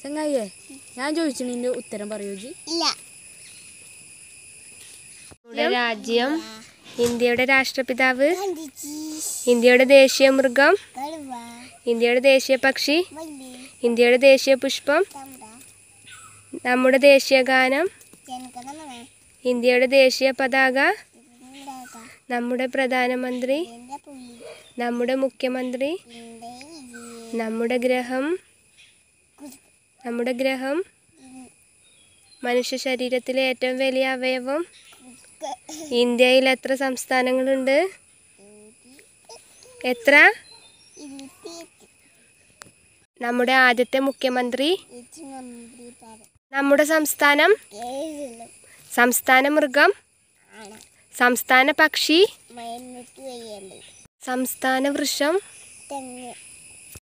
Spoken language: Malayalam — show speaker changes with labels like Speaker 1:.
Speaker 1: ചങ്ങായിയെ ഞാൻ ചോദിച്ചിന്റെ ഉത്തരം പറയൂ ജി
Speaker 2: ഇല്ല
Speaker 3: നമ്മുടെ രാജ്യം ഇന്ത്യയുടെ രാഷ്ട്രപിതാവ്
Speaker 2: ഗാന്ധിജി
Speaker 3: ഇന്ത്യയുടെ ദേശീയ മൃഗം
Speaker 2: കടുവ
Speaker 3: ഇന്ത്യയുടെ ദേശീയ പക്ഷി
Speaker 2: വള്ളി
Speaker 3: ഇന്ത്യയുടെ ദേശീയ പുഷ്പം
Speaker 2: തമ്പ്ര
Speaker 3: നമ്മുടെ ദേശീയ ഗാനം
Speaker 2: ജനഗണമന
Speaker 3: ഇന്ത്യയുടെ ദേശീയ പതാക
Speaker 2: ഉണ്ടാക
Speaker 3: നമ്മുടെ പ്രധാനമന്ത്രി
Speaker 2: എന്റെ പുള്ളി
Speaker 3: നമ്മുടെ മുഖ്യമന്ത്രി
Speaker 2: എന്റെ വിജി
Speaker 3: നമ്മുടെ ഗ്രഹം നമ്മുടെ ഗ്രഹം മനുഷ്യ ശരീരത്തിലെ ഏറ്റവും വലിയ അവയവം ഇന്ത്യയിൽ എത്ര സംസ്ഥാനങ്ങളുണ്ട് എത്ര
Speaker 2: ഇരുപത്തി
Speaker 3: നമ്മുടെ ആദ്യത്തെ മുഖ്യമന്ത്രി
Speaker 2: എച്ച് മന്ത്രി പറ
Speaker 3: നമ്മുടെ സംസ്ഥാനം
Speaker 2: കേരളം
Speaker 3: സംസ്ഥാന മൃഗം
Speaker 2: ആണ്
Speaker 3: സംസ്ഥാന പക്ഷി
Speaker 2: മയന്നൂറ്റി വയ്യല്ലേ
Speaker 3: സംസ്ഥാന വൃക്ഷം
Speaker 2: തെങ്ങ്